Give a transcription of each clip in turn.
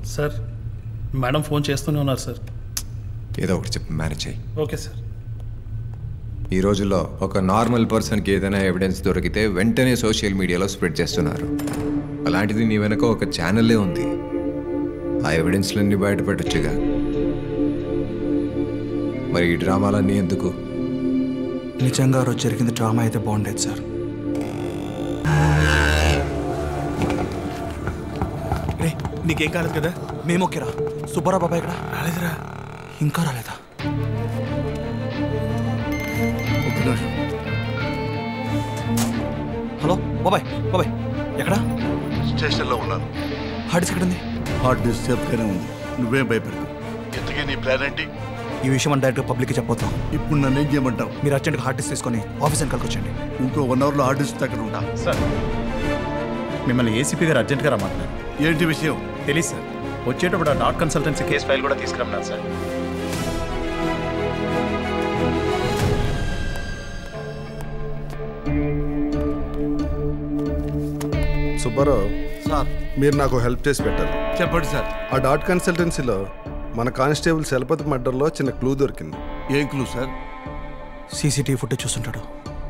sir madam phone చేస్తూనే ఉన్నారు sir ఏదో ఒకటి చెప్పి మేనేజ్ చేయి ఓకే సార్ ఈ రోజుల్లో ఒక నార్మల్ పర్సన్కి ఏదైనా ఎవిడెన్స్ దొరికితే వెంటనే సోషల్ మీడియాలో స్ప్రెడ్ చేస్తున్నారు అలాంటిది నీ వెనక ఒక ఛానల్లే ఉంది ఆ ఎవిడెన్స్లన్నీ బయటపెట్టొచ్చుగా మరి ఈ డ్రామాలన్నీ ఎందుకు నిజంగా ఆ రోజు జరిగింది డ్రామా అయితే బాగుండేది సార్ రే నీకేం కాలేదు కదా మేము ఓకేరా సుబ్బారావు బాబాయ్ ఇక్కడ రాలేదురా ఇంకా రాలేదా ఒక నిమిషం హలో బాబాయ్ బాబాయ్ ఎక్కడ స్టేషన్లో ఉన్నాను హార్డ్ డిస్క్ ఎక్కడ ఉంది హార్డ్ డిస్క్ సేఫ్గానే ఉంది నువ్వేం భయపడకు ఇంతకీ నీ ప్లాన్ ఏంటి ఈ విషయం అని డైరెక్ట్గా పబ్లిక్కి చెప్పొద్దాం ఇప్పుడు నన్ను ఏం చేయమంటావు మీరు అర్జెంట్గా హార్డ్ డిస్క్ తీసుకొని ఆఫీస్ వెనకాలకి వచ్చండి ఇంకో వన్ అవర్లో హార్డ్ డిస్క్ దగ్గర ఉంటా సార్ మిమ్మల్ని ఏసీపీ గారు అర్జెంట్గా రమ్మంటున్నారు ఏంటి విషయం తెలియదు సార్ వచ్చేటప్పుడు ఆ డాట్ కన్సల్టెన్సీ కేసు ఫైల్ కూడా తీసుకురమ్మన్నారు సార్ సుబ్బారావు సార్ మీరు నాకు హెల్ప్ చేసి పెట్టాలి చెప్పండి సార్ ఆ డాట్ కన్సల్టెన్సీలో మన కానిస్టేబుల్ చలపతి మర్డర్లో చిన్న క్లూ దొరికింది ఏం క్లూ సార్ సీసీటీవీ ఫుటేజ్ చూస్తుంటాడు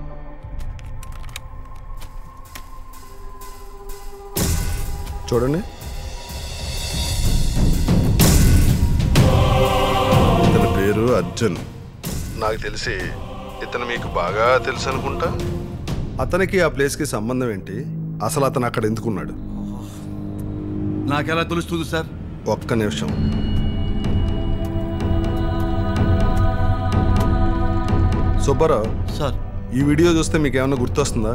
చూడండి ఇతని పేరు అర్జున్ నాకు తెలిసి ఇతను మీకు బాగా తెలుసు అనుకుంటా అతనికి ఆ ప్లేస్కి సంబంధం ఏంటి అసలు అతను అక్కడ ఎందుకున్నాడు నాకెలా తెలుస్తుంది సార్ ఒక్క నిమిషం సుబ్బారావు సార్ ఈ వీడియో చూస్తే మీకు ఏమైనా గుర్తొస్తుందా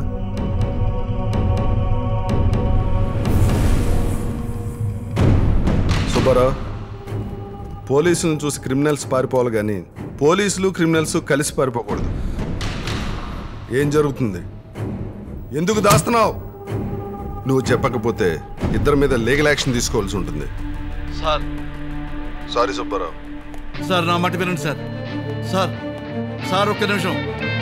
సుబ్బారావు పోలీసులను చూసి క్రిమినల్స్ పారిపోవాలి కానీ పోలీసులు క్రిమినల్స్ కలిసి పారిపోకూడదు ఏం జరుగుతుంది ఎందుకు దాస్తున్నావు నువ్వు చెప్పకపోతే ఇద్దరి మీద లీగల్ యాక్షన్ తీసుకోవాల్సి ఉంటుంది సార్ సారీ సుబ్బారావు సార్ నా మాట వినండి సార్ సార్ సార్ ఒక్క నిమిషం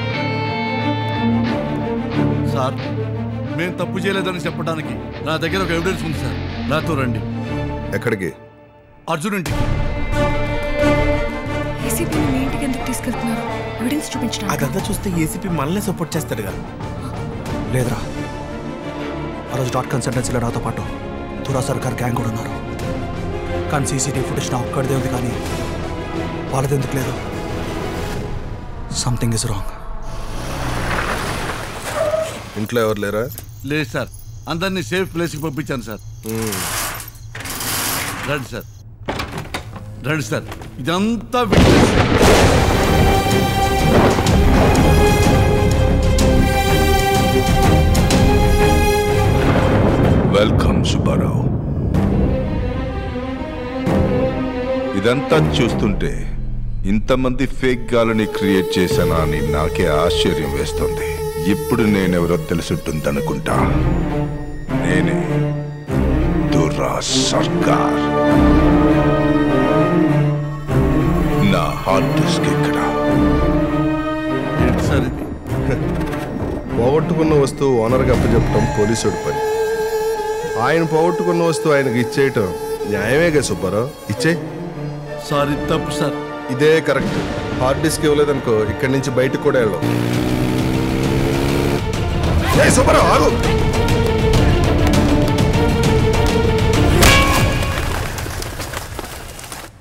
సార్ మేము తప్పు చేయలేదని చెప్పడానికి నా దగ్గర ఒక ఎవిడెన్స్ ఉంది సార్ నాతో రండి ఎక్కడికి అర్జున్ ఇంటికి ఏసీపీని మీ ఇంటికి ఎందుకు తీసుకెళ్తున్నారు ఎవిడెన్స్ చూపించడానికి అదంతా చూస్తే ఏసీపీ మనల్ని సపోర్ట్ చేస్తాడుగా లేదురా ఆ రోజు డాట్ కన్సల్టెన్సీలో నాతో పాటు తురా సర్కార్ గ్యాంగ్ కూడా ఉన్నారు కానీ సీసీటీవీ ఫుటేజ్ నా ఒక్కడిదే ఉంది కానీ వాళ్ళది ఎందుకు లేదు సంథింగ్ ఇస్ రాంగ్ ఇంట్లో ఎవరు లేరా లేదు సార్ అందరినీ సేఫ్ ప్లేస్కి పంపించాను సార్ రండి సార్ రండి సార్ ఇదంతా విట్నెస్ వెల్కమ్ సుబ్బారావు ఇదంతా చూస్తుంటే ఇంతమంది ఫేక్ గాలని క్రియేట్ చేశానా అని నాకే ఆశ్చర్యం వేస్తుంది ఇప్పుడు నేనెవరో తెలుసుంటుందనుకుంటా నేనే దురా సర్కార్ నా హార్డ్ డిస్క్ ఇక్కడ ఏంటి సార్ ఇది పోగొట్టుకున్న వస్తువు ఓనర్కి అప్పచెప్పడం పోలీసుడి పని ఆయన పోగొట్టుకున్న వస్తువు ఆయనకి ఇచ్చేయటం న్యాయమేగా సుబ్బారావు ఇచ్చే సార్ ఇది తప్పు సార్ ఇదే కరెక్ట్ హార్డ్ డిస్క్ ఇవ్వలేదనుకో ఇక్కడి నుంచి బయటకు కూడా వెళ్ళాం సుబ్బారావు ఆగు